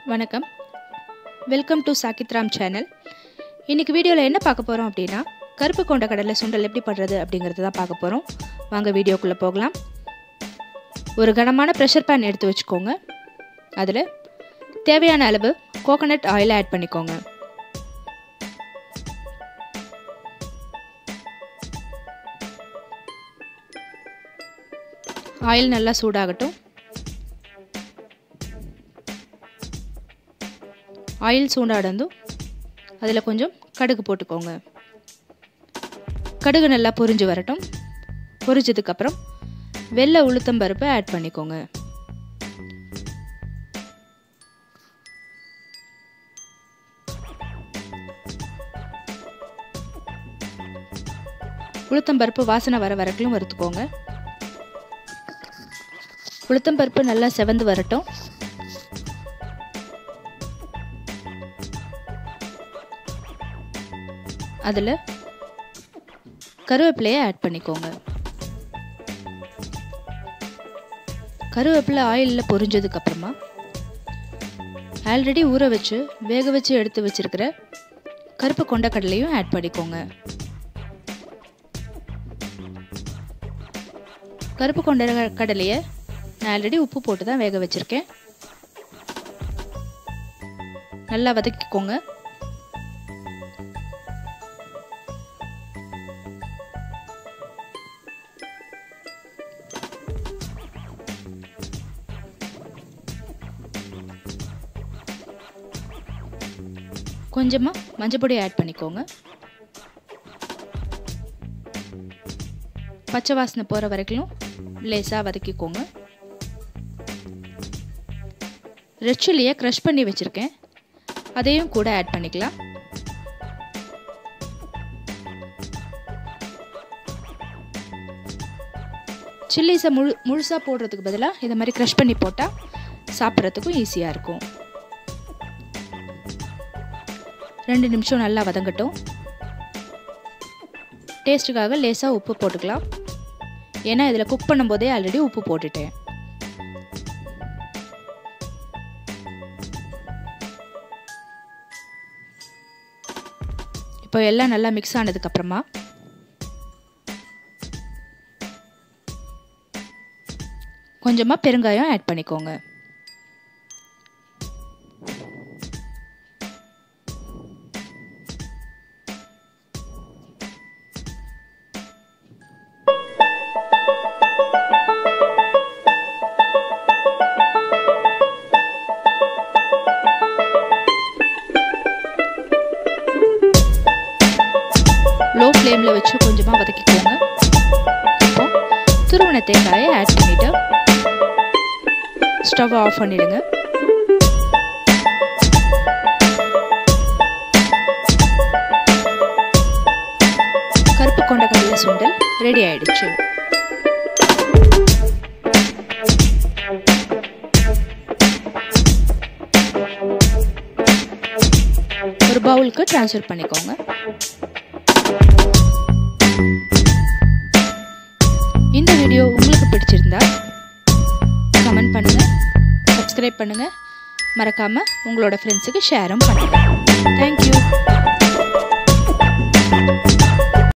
வணக்கம் welcome to சாக்கித்ராம் channel இன்றைக்கி வீடியோவில் என்ன பார்க்க போகிறோம் அப்படின்னா கருப்பு கொண்ட கடலை சுண்டல் எப்படி பண்ணுறது அப்படிங்கிறது தான் பார்க்க போகிறோம் வாங்க வீடியோக்குள்ளே போகலாம் ஒரு கனமான ப்ரெஷர் பேன் எடுத்து வச்சுக்கோங்க அதில் தேவையான அளவு கோகனட் ஆயில் ஆட் பண்ணிக்கோங்க ஆயில் நல்லா சூடாகட்டும் ஆயில் சூடாடந்தும் அதில் கொஞ்சம் கடுகு போட்டுக்கோங்க கடுகு நல்லா பொரிஞ்சு வரட்டும் பொரிஞ்சதுக்கப்புறம் வெள்ளை உளுத்தம் பருப்பை ஆட் பண்ணிக்கோங்க உளுத்தம் பருப்பு வாசனை வர வரைக்கும் வறுத்துக்கோங்க உளுத்தம் பருப்பு நல்லா செவந்து வரட்டும் அதில் கருவேப்பிலையை ஆட் பண்ணிக்கோங்க கருவேப்பிலை ஆயிலில் பொரிஞ்சதுக்கப்புறமா ஆல்ரெடி ஊற வச்சு வேக வச்சு எடுத்து வச்சிருக்கிற கருப்பு கொண்டக்கடலையும் ஆட் பண்ணிக்கோங்க கருப்பு கொண்ட கடலையை நான் ஆல்ரெடி உப்பு போட்டு தான் வேக வச்சுருக்கேன் நல்லா வதக்கிக்கோங்க கொஞ்சமாக மஞ்சப்பொடி ஆட் பண்ணிக்கோங்க பச்சை வாசனை போகிற வரைக்கும் லேசாக வதக்கிக்கோங்க ரெட் சில்லியை க்ரஷ் பண்ணி வச்சுருக்கேன் அதையும் கூட ஆட் பண்ணிக்கலாம் சில்லிஸை முழு முழுசாக போடுறதுக்கு பதிலாக இதை மாதிரி க்ரஷ் பண்ணி போட்டால் சாப்பிட்றதுக்கும் ஈஸியாக இருக்கும் ரெண்டு நிமிஷம் நல்லா வதங்கட்டும் டேஸ்ட்டுக்காக லேசாக உப்பு போட்டுக்கலாம் ஏன்னா இதில் குக் பண்ணும்போதே ஆல்ரெடி உப்பு போட்டுட்டேன் இப்போ எல்லாம் நல்லா மிக்ஸ் ஆனதுக்கப்புறமா கொஞ்சமாக பெருங்காயம் ஆட் பண்ணிக்கோங்க லோ ஃப்ளேமில் வச்சு கொஞ்சமாக வதக்கிக்கோங்க இப்போ துருவன தேங்காயை ஆட் பண்ணிவிட்டு ஸ்டவ் ஆஃப் பண்ணிடுங்க கருப்பு கொண்ட கடலை சுண்டல் ரெடி ஆயிடுச்சு ஒரு பவுலுக்கு ட்ரான்ஸ்ஃபர் பண்ணிக்கோங்க இந்த வீடியோ உங்களுக்கு பிடிச்சிருந்தா கமெண்ட் பண்ணுங்க சப்ஸ்கிரைப் பண்ணுங்க மறக்காம உங்களோட ஃப்ரெண்ட்ஸுக்கு ஷேரும் பண்ணுங்க தேங்க்யூ